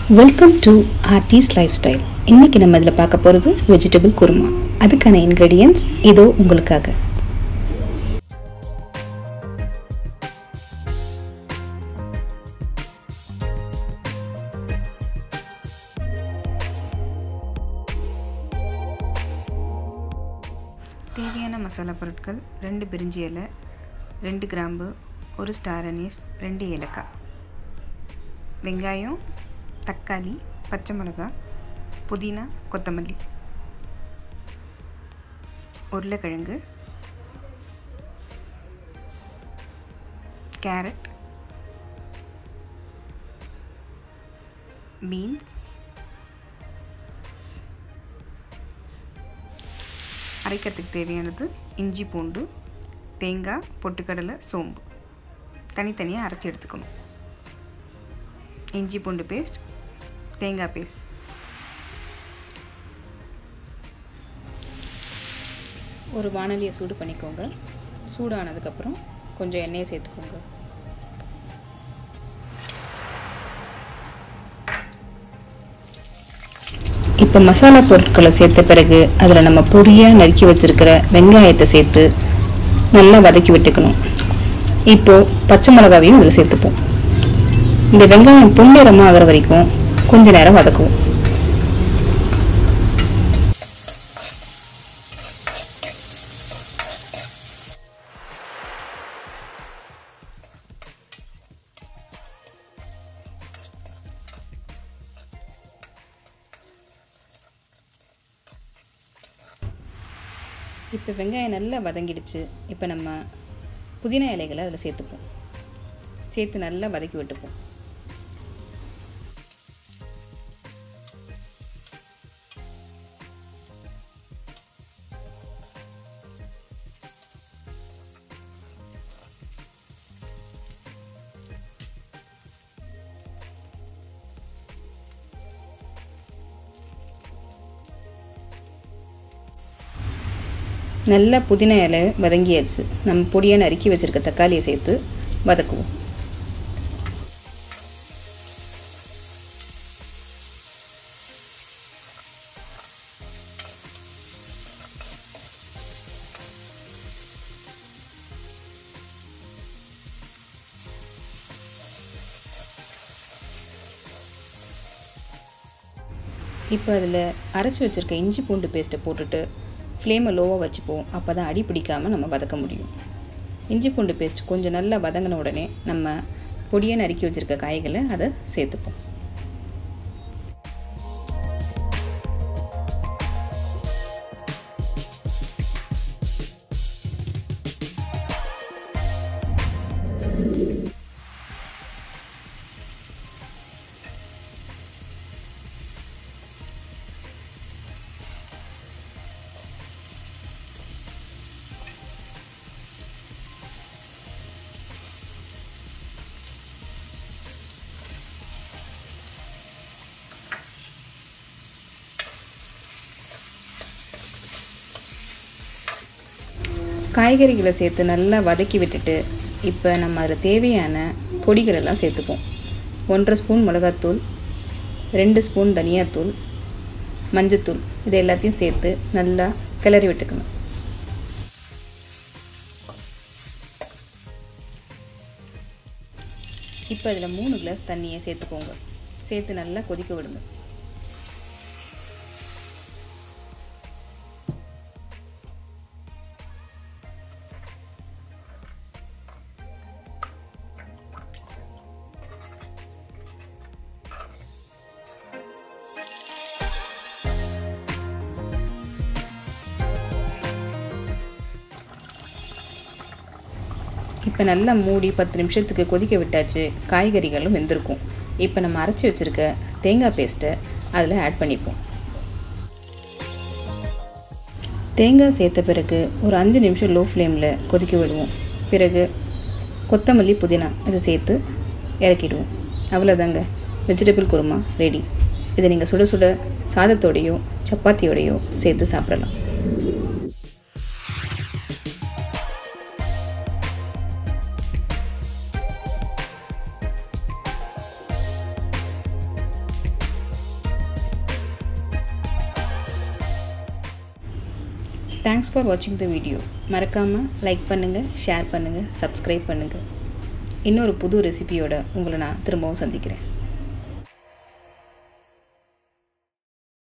welcome to Arthi's lifestyle இன்னைக்கு நம்ம இதில் பார்க்க போகிறது வெஜிடபிள் குருமா அதுக்கான இன்க்ரீடியன்ஸ் இதோ உங்களுக்காக தேவையான மசாலா பொருட்கள் ரெண்டு பிரிஞ்சி இலை ரெண்டு கிராம்பு ஒரு ஸ்டார் அனீஸ் ரெண்டு ஏலக்காய் வெங்காயம் தக்காளி பச்சை மிளகாய் புதினா கொத்தமல்லி உருளைக்கிழங்கு கேரட் பீன்ஸ் அரைக்கிறதுக்கு தேவையானது இஞ்சி பூண்டு தேங்காய் பொட்டுக்கடலை சோம்பு தனித்தனியாக அரைச்சி எடுத்துக்கணும் இஞ்சி பூண்டு பேஸ்ட் தேங்காய் பேஸ்ட் ஒரு வானலியை சூடு பண்ணிக்கோங்க சூடானதுக்கப்புறம் கொஞ்சம் எண்ணெயை சேர்த்துக்கோங்க இப்போ மசாலா பொருட்களை சேர்த்த பிறகு அதில் நம்ம பொடியாக நறுக்கி வச்சிருக்கிற வெங்காயத்தை சேர்த்து நல்லா வதக்கி விட்டுக்கணும் இப்போது பச்சை மிளகாவையும் இதில் சேர்த்துப்போம் இந்த வெங்காயம் பொன்னிறமாக ஆகிற வரைக்கும் கொஞ்ச நேரம் வதக்குவோம் இப்போ வெங்காயம் நல்லா வதங்கிடுச்சு இப்போ நம்ம புதினா இலைகளை அதில் சேர்த்துப்போம் சேர்த்து நல்லா வதக்கி விட்டுப்போம் நல்லா புதினா இலை வதங்கியாச்சு நம்ம பொடியாக நறுக்கி வச்சுருக்க தக்காளியை சேர்த்து வதக்குவோம் இப்போ அதில் அரைச்சி வச்சுருக்க இஞ்சி பூண்டு பேஸ்ட்டை போட்டுட்டு ஃப்ளேமை லோவாக வச்சுப்போம் அப்போ தான் அடி பிடிக்காமல் நம்ம வதக்க முடியும் இஞ்சி பூண்டு பேஸ்ட் கொஞ்சம் நல்லா வதங்கின உடனே நம்ம பொடியாக நறுக்கி வச்சுருக்க காய்களை அதை சேர்த்துப்போம் காய்கறிகளை சேர்த்து நல்லா வதக்கி விட்டுட்டு இப்போ நம்ம அதில் தேவையான பொடிகளெல்லாம் சேர்த்துப்போம் ஒன்றரை ஸ்பூன் மிளகாத்தூள் ரெண்டு ஸ்பூன் தனியாத்தூள் மஞ்சத்தூள் இது எல்லாத்தையும் சேர்த்து நல்லா கிளறி விட்டுக்கணும் இப்போ அதில் மூணு கிளாஸ் தண்ணியை சேர்த்துக்கோங்க சேர்த்து நல்லா கொதிக்க விடுங்க இப்போ நல்லா மூடி பத்து நிமிஷத்துக்கு கொதிக்க விட்டாச்சு காய்கறிகளும் வெந்திருக்கும் இப்போ நம்ம அரைச்சி வச்சுருக்க தேங்காய் பேஸ்ட்டை அதில் ஆட் பண்ணிப்போம் தேங்காய் சேர்த்த பிறகு ஒரு அஞ்சு நிமிஷம் லோ ஃப்ளேமில் கொதிக்க விடுவோம் பிறகு கொத்தமல்லி புதினா இதை சேர்த்து இறக்கிடுவோம் அவ்வளோதாங்க வெஜிடபிள் குருமா ரெடி இதை நீங்கள் சுட சுட சாதத்தோடையோ சப்பாத்தியோடையோ சேர்த்து சாப்பிடலாம் தேங்க்ஸ் ஃபார் வாட்சிங் த வீடியோ மறக்காமல் லைக் பண்ணுங்கள் ஷேர் பண்ணுங்கள் சப்ஸ்கிரைப் பண்ணுங்கள் இன்னொரு புது ரெசிபியோட உங்களை நான் திரும்பவும் சந்திக்கிறேன்